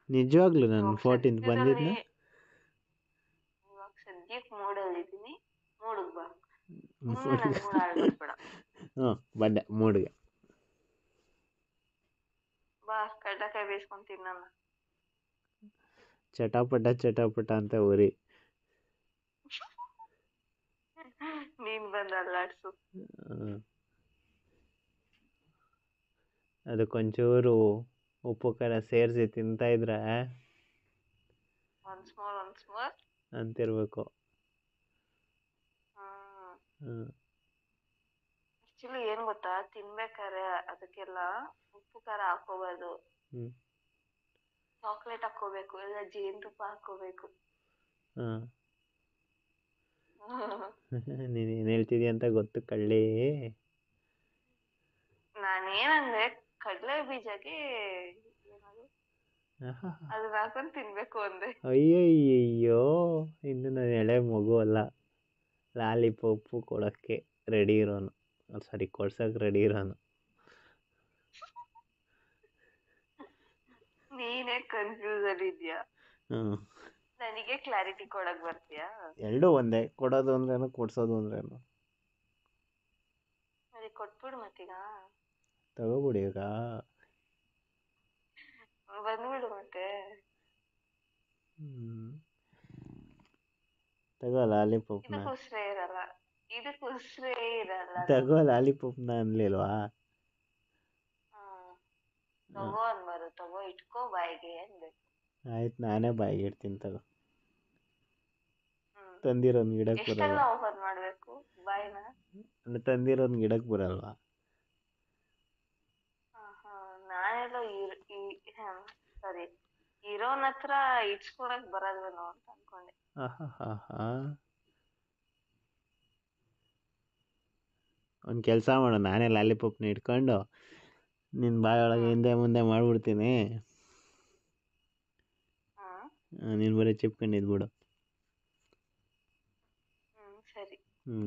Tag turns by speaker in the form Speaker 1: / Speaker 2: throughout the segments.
Speaker 1: ನಿಜವಾಗ್ಲೂ ನಾನು
Speaker 2: ಇವಾಗ
Speaker 1: ಫೋರ್ಟೀನ್ತ್ ಬಂದಿದ್ನ
Speaker 2: ಸದ್ಯದಲ್ಲಿ ಇವಾಗ ಸದ್ಯಕ್ಕೆ ಮೂಡಲ್ಲಿದ್ದೀನಿ ಮೂಡಿಗೆ ಬಾ ಸುಮ್ಮನೆ ನನ್ನ ಮೂಡ್ ಹಾಳ್ಬಿಡ್ಬೇಡ
Speaker 1: ಹ್ಞೂ ಬಂದೆ ಮೂಡಿಗೆ
Speaker 2: ಬಾ ಕಡ್ಲೆಕಾಯಿ ಬೇಯಿಸ್ಕೊಂಡ್ ತಿನ್ನೋಣ
Speaker 1: ಚಟಾಪಟ ಚಟಾಪಟ ಅಂತ ಉರಿ
Speaker 2: ನೀನ್ ಬಂದು ಅಲ್ಲಾಡ್ಸು
Speaker 1: ಹ್ಮ್. ಅದಕ್ಕೊಂಚೂರು ಉಪ್ಪು ಖಾರ ಸೇರಿಸಿ ತಿಂತಾ ಇದ್ರೆ
Speaker 2: ಒನ್ಸ್ ಮೋರ್ ಒನ್ಸ್ ಮೋರ್
Speaker 1: ಅಂತಿರ್ಬೇಕು
Speaker 2: ಹ್ಮ್
Speaker 1: ಹ್ಮ್.
Speaker 2: ಆಕ್ಚುಲಿ ಏನ್ ಗೊತ್ತಾ ತಿನ್ಬೇಕಾದ್ರೆ ಅದಕ್ಕೆಲ್ಲ ಉಪ್ಪು ಖಾರ ಹಾಕೋಬಾರ್ದು
Speaker 1: ಹ್ಮ್.
Speaker 2: ಚಾಕ್ಲೇಟ್ ಹಾಕೋಬೇಕು ಇಲ್ಲ ಜೇನುತುಪ್ಪ ಹಾಕೋಬೇಕು
Speaker 1: ಹಾಂ ನೀನು ಏನು ಹೇಳ್ತಿದ್ಯಾ ಅಂತ ಗೊತ್ತು ಕಳ್ಳಿ
Speaker 2: ನಾನೇನಂದ್ರೆ ಕಡ್ಲೆ ಬೀಜಕ್ಕೆ ಏನದು ಅದನ್ನ ಹಾಕೊಂಡ್ ತಿನ್ಬೇಕು ಅಂದೆ
Speaker 1: ಅಯ್ಯಯ್ಯಯ್ಯೋ ಇನ್ನು ನಾನು ಎಳೆ ಮಗು ಅಲ್ಲ ಲಾಲಿಪಾಪು ಕೊಡೋಕ್ಕೆ ರೆಡಿ ಇರೋನು ಸಾರಿ ಕೊಡ್ಸೋಕೆ ರೆಡಿ ಇರೋನು
Speaker 2: ನೀನೇ ಕನ್ಫ್ಯೂಸ್ ಅಲ್ಲಿ ಇದ್ಯಾ
Speaker 1: ಹ್ಞೂ
Speaker 2: ನನಗೆ ಕ್ಲಾರಿಟಿ ಕೊಡಕ್ ಬರ್ತೀಯಾ
Speaker 1: ಎರಡೂ ಒಂದೇ ಕೊಡೋದು ಅಂದ್ರೇನು ಕೊಡ್ಸೋದು ಅಂದ್ರೇನು
Speaker 2: ಅದೇ ಕೊಟ್ಬಿಡು ಮತ್ತೀಗ
Speaker 1: ತಗೋಬಿಡಿ ಈಗ
Speaker 2: ಬಂದ್ಬಿಡು ಮತ್ತೆ
Speaker 1: ಹ್ಞೂ ತಗೋ ಲಾಲಿಪಾಪ್ನ
Speaker 2: ಇದಕ್ಕೆ ಉಸ್ರೇ ಇರಲ್ಲ ಇದಕ್ಕೆ ಉಸ್ರೇ ಇರಲ್ಲ
Speaker 1: ತಗೋ ಲಾಲಿಪಾಪ್ನ ಅನ್ಲಿಲ್ವಾ
Speaker 2: ಹ್ಮ್ ತಗೋ ಅನ್ಬಾರು ತಗೋ ಇಟ್ಕೋ ಬಾಯಿಗೆ ಅನ್ಬೇಕು
Speaker 1: ಆಯ್ತು ನಾನೇ ಬಾಯಿಗೆ ಇಡ್ತೀನಿ ತಗೋ
Speaker 2: ಹ್ಮ್
Speaker 1: ತಂದಿರೋನ್ ಗಿಡಕ್ಕೆ
Speaker 2: ಎಷ್ಟೆಲ್ಲ
Speaker 1: ಬರಲ್ವಾ
Speaker 2: ಓಪನ್ ಮಾಡ್ಬೇಕು ಬಾಯಿನ
Speaker 1: ಅಂದ್ರೆ ತಂದಿರೋನ್ ಗಿಡಕ್ಕೆ ಬರಲ್ವಾ
Speaker 2: ಆಹಾ, ನಾನೆಲ್ಲೋ ಇರ್ ಸಾರಿ ಇರೋನ್ ಹತ್ರ ಇಟ್ಸ್ಕೊಳಕ್ ಬರಲ್ವೇನೋ ಅಂತ ಅನ್ಕೊಂಡೆ
Speaker 1: ಆಹಾಹಾಹಾ. ಒಂದು ಕೆಲಸ ಮಾಡು ನಾನೇ ಲಾಲಿಪಾಪ್ನ ಇಟ್ಕೊಂಡು ನಿನ್ನ ಬಾಯೊಳಗೆ ಹಿಂದೆ ಮುಂದೆ ಮಾಡ್ಬಿಡ್ತೀನಿ
Speaker 2: ಹ್ಮ್
Speaker 1: ನೀನು ಬರೀ ಚಿಪ್ಕೊಂಡಿದ್ಬಿಡು
Speaker 2: ಹ್ಮ್ ಸರಿ
Speaker 1: ಹ್ಞೂ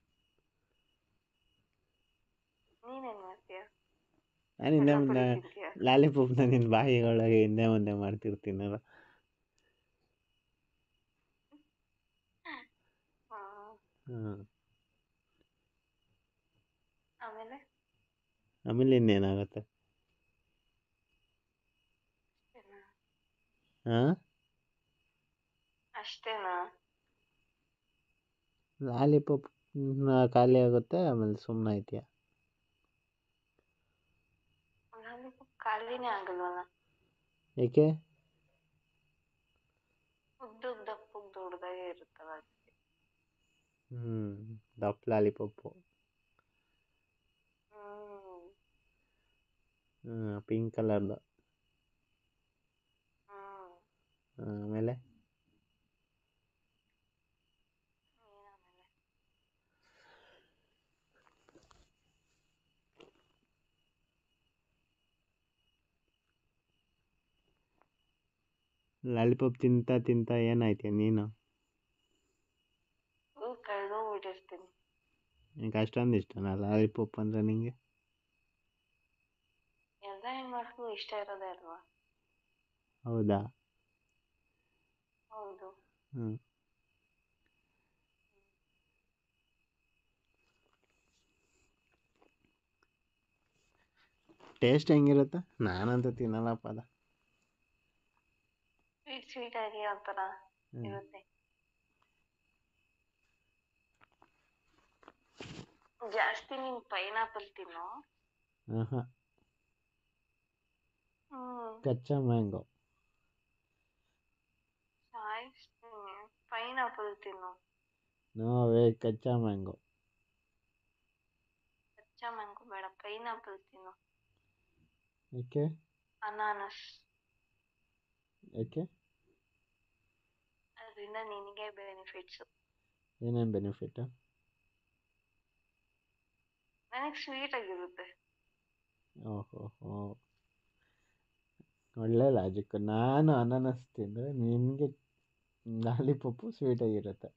Speaker 2: ನೀನೇನ್ ಮಾಡ್ತೀಯ
Speaker 1: ನಾನು ಹಿಂದೆ ಮುಂದೆ
Speaker 2: ಕಡ್ಲೆಪುರಿ ತಿಂತೀಯ
Speaker 1: ಲಾಲಿಪಾಪ್ನ ನಿನ್ನ ಬಾಯಿಯೊಳಗೆ ಹಿಂದೆ ಮುಂದೆ ಮಾಡ್ತಿರ್ತೀನಲ್ಲ
Speaker 2: ಹ್ಮ್
Speaker 1: ಹ್ಞೂ
Speaker 2: ಆಮೇಲೆ
Speaker 1: ಆಮೇಲೆ ಇನ್ನೇನಾಗುತ್ತೆ
Speaker 2: ಅಷ್ಟೇನಾ?
Speaker 1: ಹಾಂ
Speaker 2: ಅಷ್ಟೇನಾ
Speaker 1: ಲಾಲಿಪಾಪ್ ಖಾಲಿ ಆಗುತ್ತೆ ಆಮೇಲೆ ಸುಮ್ಮನೆ ಐತಿಯ
Speaker 2: ಲಾಲಿಪಾಪ್ ಖಾಲಿನೇ ಆಗಲ್ವಲ್ಲ
Speaker 1: ಏಕೆ
Speaker 2: ಉದ್ದುಗ್ ದಪ್ಪಗ್ ದೊಡ್ಡದಾಗೆ ಇರುತ್ತಲ್ಲ ಅದಕ್ಕೆ
Speaker 1: ಹ್ಞೂ ದಪ್ಪ ಲಾಲಿಪಾಪು
Speaker 2: ಹ್ಮ್
Speaker 1: ಹ್ಞೂ ಪಿಂಕ್ ಕಲರ್ದು
Speaker 2: ಹ್ಮ್
Speaker 1: ಆಮೇಲೆ
Speaker 2: ಏನ್ ಆಮೇಲೆ
Speaker 1: ಲಾಲಿಪಾಪ್ ತಿಂತಾ ತಿಂತಾ ಏನಾಯ್ತೀಯ ನೀನು
Speaker 2: ಹ್ಮ್ ಕಳ್ದೋಗ್ಬಿಟ್ಟಿರ್ತೀನಿ
Speaker 1: ನಿಂಗೆ ಅಷ್ಟೊಂದು ಇಷ್ಟನಾ ಲಾಲಿಪಾಪ್ ಅಂದರೆ ನಿಂಗೆ
Speaker 2: ಎಲ್ಲ ಹೆಣ್ಮಕ್ಳು ಇಷ್ಟ ಇರೋದೇ ಅಲ್ವಾ
Speaker 1: ಹೌದಾ
Speaker 2: ಹೌದು
Speaker 1: ಹ್ಞೂ ಟೇಸ್ಟ್ ಹೆಂಗಿರುತ್ತೆ ನಾನಂತೂ ತಿನ್ನಲ್ಲಪ್ಪ ಅದ
Speaker 2: ಸ್ವೀಟ್ ಸ್ವೀಟ್ ಆಗಿ ಒಂಥರ
Speaker 1: ಹ್ಞೂ
Speaker 2: ಇರುತ್ತೆ ಜಾಸ್ತಿ ನೀನ್ ಪೈನಾಪಲ್ ತಿನ್ನು
Speaker 1: ಹಾಂ ಹಾಂ
Speaker 2: ಹ್ಮ್
Speaker 1: ಕಚ್ಚಾ ಮ್ಯಾಂಗೋ
Speaker 2: ಸಾಯಿಸ್ತೀನಿ ಪೈನಾಪಲ್ ತಿನ್ನು
Speaker 1: ನೋ ವೇ ಕಚ್ಚಾ ಮ್ಯಾಂಗೋ
Speaker 2: ಕಚ್ಚಾ ಮ್ಯಾಂಗೋ ಬೇಡ ಪೈನಾಪಲ್ ತಿನ್ನು
Speaker 1: ಏಕೆ
Speaker 2: ಅನಾನಸ್
Speaker 1: ಏಕೆ
Speaker 2: ಅದರಿಂದ ನಿನಗೆ ಬೆನಿಫಿಟ್ಸ್
Speaker 1: ಏನೇನು ಬೆನಿಫಿಟ್
Speaker 2: ನನಗೆ ಸ್ವೀಟ್ ಆಗಿರುತ್ತೆ
Speaker 1: ಓಹೋ ಹೋ ಒಳ್ಳೆ ಲಾಜಿಕ್ ನಾನು ಅನಾನಸ್ ತಿಂದರೆ ನಿನಗೆ ಲಾಲಿಪಾಪು ಸ್ವೀಟಾಗಿರುತ್ತೆ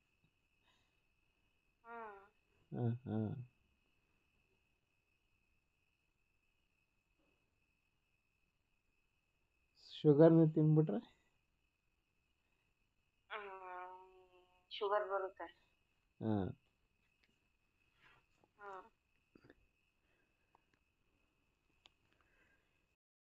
Speaker 2: ಹ್ಮ್
Speaker 1: ಹಾಂ ಹಾಂ ಶುಗರ್ನ ತಿಂದ್ಬಿಟ್ರೆ
Speaker 2: ಶುಗರ್ ಬರುತ್ತೆ
Speaker 1: ಹಾಂ